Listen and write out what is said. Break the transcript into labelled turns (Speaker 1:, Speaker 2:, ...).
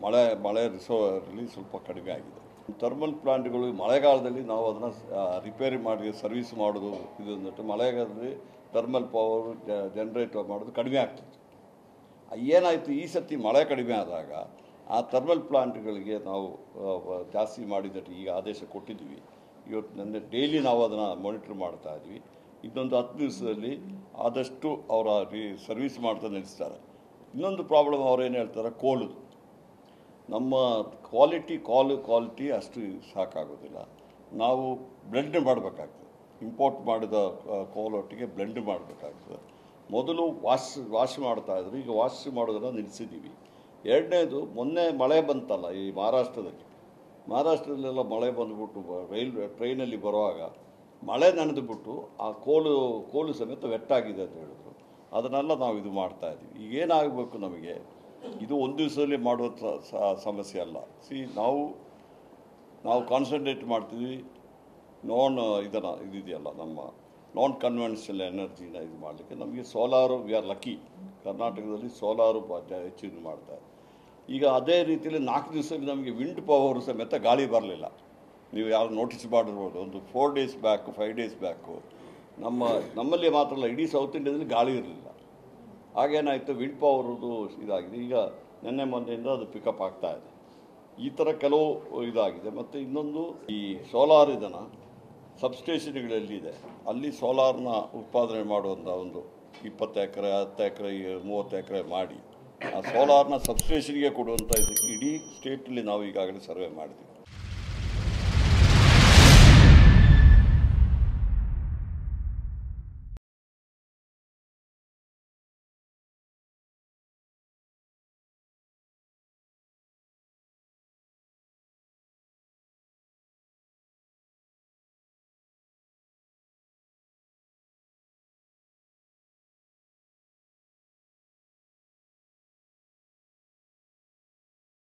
Speaker 1: ಮಳೆ ಮಳೆ ರಿಸೋವರಲ್ಲಿ ಸ್ವಲ್ಪ ಕಡಿಮೆ ಆಗಿದೆ ಥರ್ಮಲ್ ಪ್ಲಾಂಟ್ಗಳು ಮಳೆಗಾಲದಲ್ಲಿ ನಾವು ಅದನ್ನು ರಿಪೇರಿ ಮಾಡಿ ಸರ್ವಿಸ್ ಮಾಡೋದು ಇದು ಅಂದ್ಬಿಟ್ಟು ಮಳೆಗಾಲದಲ್ಲಿ ಥರ್ಮಲ್ ಪವರ್ ಜನರೇಟ್ ಮಾಡೋದು ಕಡಿಮೆ ಆಗ್ತಿತ್ತು ಏನಾಯಿತು ಈ ಸರ್ತಿ ಮಳೆ ಕಡಿಮೆ ಆದಾಗ ಆ ಥರ್ಮಲ್ ಪ್ಲಾಂಟ್ಗಳಿಗೆ ನಾವು ಆ, ವ- ಜಾಸ್ತಿ ಮಾಡಿದ್ದಟ್ಟು ಈಗ ಆದೇಶ ಕೊಟ್ಟಿದ್ವಿ ಇವತ್ತು ನನ್ನ ಡೈಲಿ ನಾವು ಅದನ್ನು ಮಾನಿಟರ್ ಮಾಡ್ತಾ ಇದ್ವಿ ಇನ್ನೊಂದು ಹತ್ತು ದಿವಸದಲ್ಲಿ ಆದಷ್ಟು ಅವರ ಸರ್ವಿಸ್ ಮಾಡ್ತಾ ನಿಲ್ಲಿಸ್ತಾರೆ ಇನ್ನೊಂದು ಪ್ರಾಬ್ಲಮ್ ಅವ್ರೇನು ಹೇಳ್ತಾರೆ ಕೋಲು ನಮ್ಮ ಕ್ವಾಲಿಟಿ ಕಾಲು ಕ್ವಾಲಿಟಿ ಅಷ್ಟು ಸಾಕಾಗೋದಿಲ್ಲ ನಾವು ಬ್ಲೆಂಡ್ ಮಾಡಬೇಕಾಗ್ತದೆ ಇಂಪೋರ್ಟ್ ಮಾಡಿದ ಕೋಲೊಟ್ಟಿಗೆ ಬ್ಲೆಂಡ್ ಮಾಡಬೇಕಾಗ್ತದೆ ಮೊದಲು ವಾಶ್ ವಾಶ್ ಮಾಡ್ತಾ ಇದ್ರು ಈಗ ವಾಶ್ ಮಾಡೋದನ್ನು ನಿಲ್ಲಿಸಿದ್ದೀವಿ ಎರಡನೇದು ಮೊನ್ನೆ ಮಳೆ ಬಂತಲ್ಲ ಈ ಮಹಾರಾಷ್ಟ್ರದಲ್ಲಿ ಮಹಾರಾಷ್ಟ್ರದಲ್ಲೆಲ್ಲ ಮಳೆ ಬಂದುಬಿಟ್ಟು ರೈಲ್ವೆ ಟ್ರೈನಲ್ಲಿ ಬರುವಾಗ ಮಳೆ ನೆನೆದುಬಿಟ್ಟು ಆ ಕೋಲು ಕೋಲು ಸಮೇತ ವೆಟ್ಟಾಗಿದೆ ಅಂತ ಹೇಳಿದ್ರು ಅದನ್ನೆಲ್ಲ ನಾವು ಇದು ಮಾಡ್ತಾ ಇದ್ದೀವಿ ಈಗ ಏನಾಗಬೇಕು ನಮಗೆ ಇದು ಒಂದು ದಿವಸದಲ್ಲಿ ಮಾಡುವ ಸ- ಸ- ಸಮಸ್ಯೆ ಅಲ್ಲ ಸಿ ನಾವು ನಾವು ಕಾನ್ಸಂಟ್ರೇಟ್ ಮಾಡ್ತೀವಿ ನಾನ್ ಇದನ್ನು ಇದಿದೆಯಲ್ಲ ನಮ್ಮ ನಾನ್ ಕನ್ವೆನ್ಷನಲ್ ಎನರ್ಜಿನ ಇದು ಮಾಡಲಿಕ್ಕೆ ನಮಗೆ ಸೋಲಾರು ವಿ ಆರ್ ಲಕ್ಕಿ ಕರ್ನಾಟಕದಲ್ಲಿ ಸೋಲಾರು ಬ- ಜ- ಹೆಚ್ಚು ಇದು ಮಾಡ್ತಾರೆ ಈಗ ಅದೇ ರೀತಿಯಲ್ಲಿ ನಾಲ್ಕು ದಿವಸದಲ್ಲಿ ನಮಗೆ ವಿಂಡ್ ಪವರ್ ಸಮೇತ ಗಾಳಿ ಬರಲಿಲ್ಲ ನೀವು ಯಾರು ನೋಟಿಸ್ ಮಾಡಿರ್ಬೋದು ಒಂದು four days back five days back ನಮ್ಮ ನಮ್ಮಲ್ಲಿ ಮಾತ್ರ ಅಲ್ಲ ಇಡೀ ಸೌತ್ ಇಂಡಿಯಾದಲ್ಲಿ ಗಾಳಿ ಇರಲಿಲ್ಲ ಆಗೇನಾಯಿತು ವಿಂಡ್ ಪವರ್ದು ಇದಾಗಿದೆ ಈಗ ನಿನ್ನೆ ಮೊನ್ನೆಯಿಂದ ಅದು ಪಿಕಪ್ ಆಗ್ತಾ ಇದೆ ಈ ಥರ ಕೆಲವು ಇದಾಗಿದೆ ಮತ್ತು ಇನ್ನೊಂದು ಈ ಸೋಲಾರ್ ಇದನ್ನು ಸಬ್ಸ್ಟೇಷನ್ಗಳಲ್ಲಿದೆ ಅಲ್ಲಿ ಸೋಲಾರ್ನ ಉತ್ಪಾದನೆ ಮಾಡುವಂಥ ಒಂದು ಇಪ್ಪತ್ತು ಎಕರೆ ಹತ್ತು ಎಕರೆ ಮೂವತ್ತು ಎಕರೆ ಮಾಡಿ ಆ ಸೋಲಾರ್ನ ಸಬ್ಸ್ಟೇಷನ್ಗೆ ಕೊಡುವಂಥ ಇದಕ್ಕೆ ಇಡೀ ಸ್ಟೇಟಲ್ಲಿ ನಾವು ಈಗಾಗಲೇ ಸರ್ವೆ ಮಾಡಿದ್ದೀವಿ